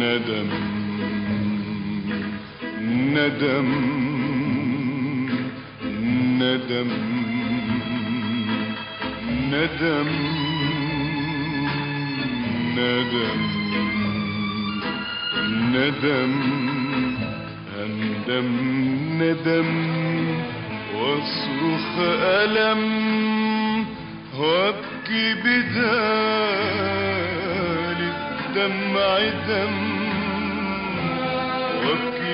ندم ندم ندم ندم ندم ندم هندم ندم واصرخ ألم وابكي بدال الدمع دم وابكي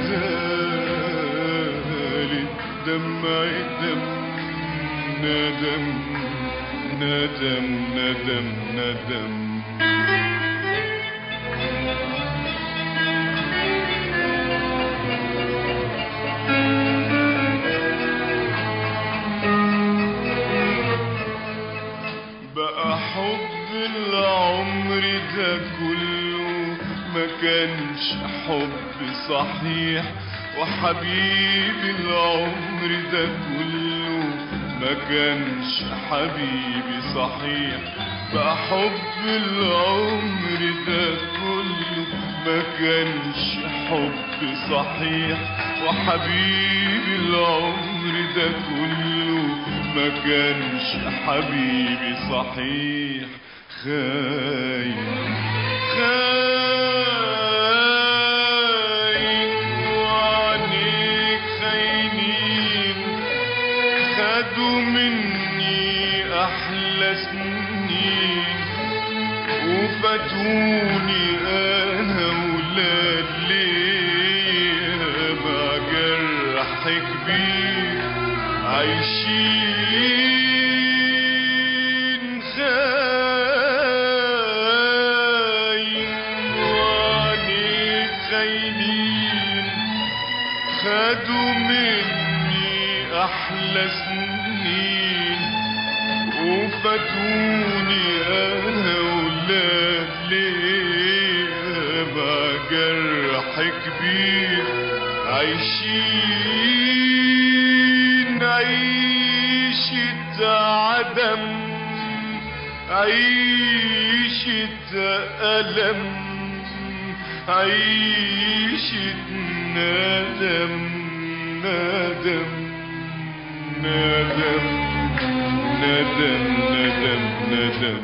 بدال الدمع دم ندم ندم ندم ندم بقى حب العمر ده كله ما كانش حب صحيح وحبيب العمر ده كله ما كانش حبيبي صحيح بقى حب العمر ده كله ما كانش حب صحيح وحبيبي العمر ده كله ما كانش حبيبي صحيح خاين خاين وعينيك خاينين خدوا مني احلى سنين وفاتوني انا ولاد ليه مع جرح كبير عايشين خاين وعينيك خاينين خدوا مني احلى سنين وفاتوني انا ولاد ليه مع جرح كبير عايشين عيشة عدم عيشة ألم عيشة ندم ندم ندم ندم ندم ندم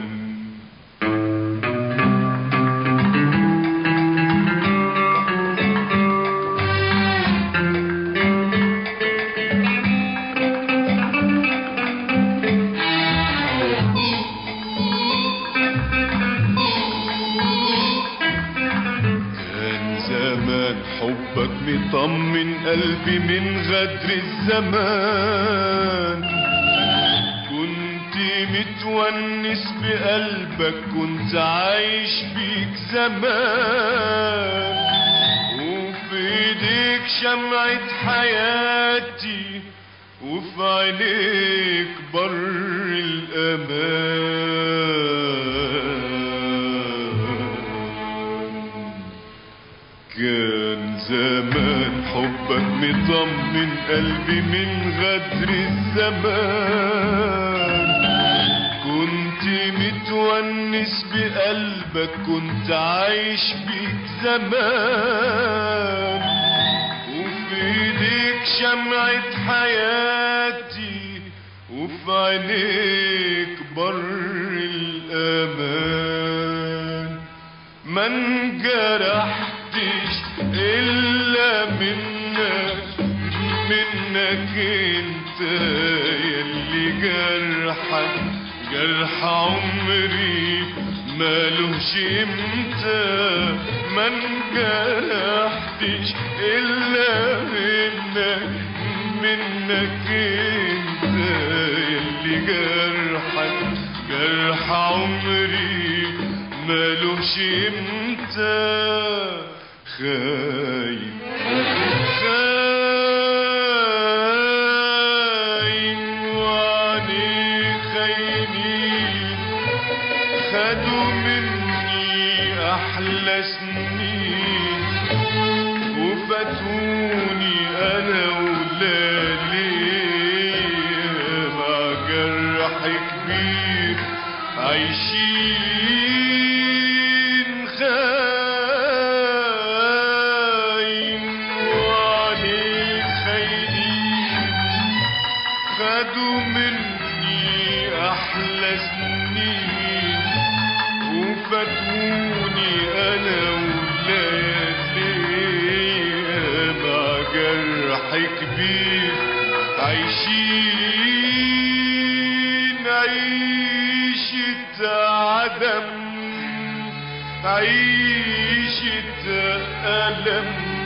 كان زمان حبك مطمن قلبي من غدر الزمان كنت متونس بقلبك كنت عايش بيك زمان وفي ايديك شمعة حياتي وفي عينيك بر الأمان كان زمان حبك مطمن قلبي من غدر الزمان كنت متونس بقلبك كنت عايش بيك زمان وفي ايديك شمعة حياتي وفي عينيك بر الأمان ما انجرحتش إلا منك منك انت يلي جرحك جرح عمري مالوش امتى ما انجرحتش إلا منك منك انت يلي جرحك جرح عمري مالوش امتى خايف خاين وعينيك خاينين خدوا مني احلى سنين وفاتوني انا ولادي مع جرح كبير عايشين خاين كبير عايشين عيشة عدم عيشة ألم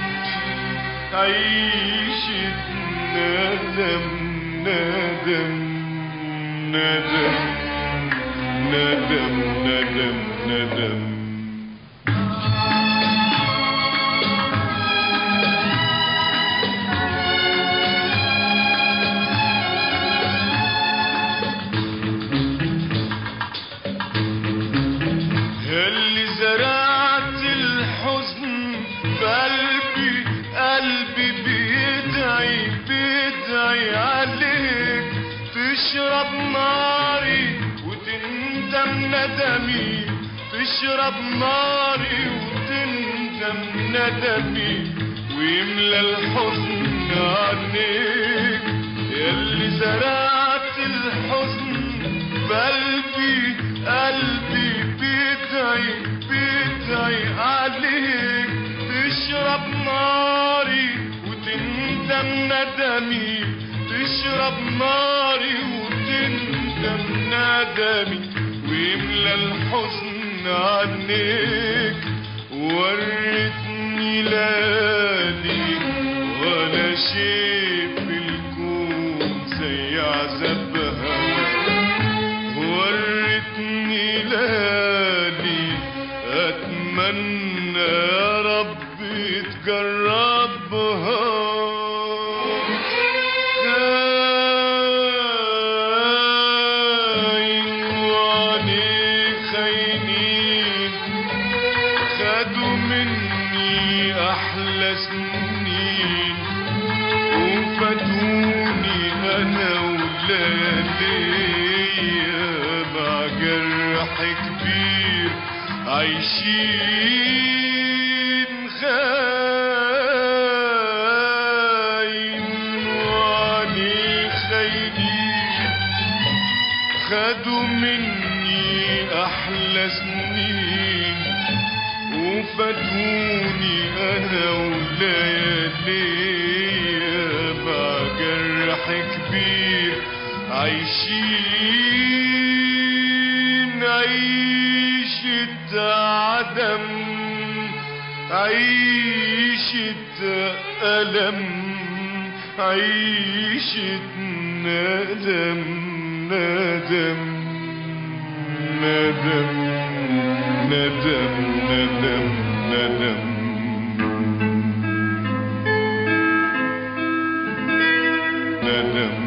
عيشة ندم ندم ندم ندم ندم ندم اللي زرعت الحزن في قلبي قلبي بيدعي بيدعي عليك تشرب ناري وتندم ندمي تشرب ناري وتندم ندمي ويملى الحزن عنيك يلي زرعت الحزن بقلبي قلبي بيدعي بيدعي عليك تشرب ناري وتندم ندمي تشرب ناري وتندم ندمي ويملى الحزن عنيك وريتني ليالي ولا شيء في الكون زي عذابها وريتني ليالي اتمنى يا رب تجربها خاين وعليك خاينين خدوا مني احلى سنين وفاتوني انا ولاديا مع جرح كبير عايشين خاين وعلي خاينين خدوا مني احلى سنين وفاتوني انا ولياليا مع جرح كبير عايشين عيشة عدم عيشة ألم عيشة ندم ندم ندم ندم ندم ندم ندم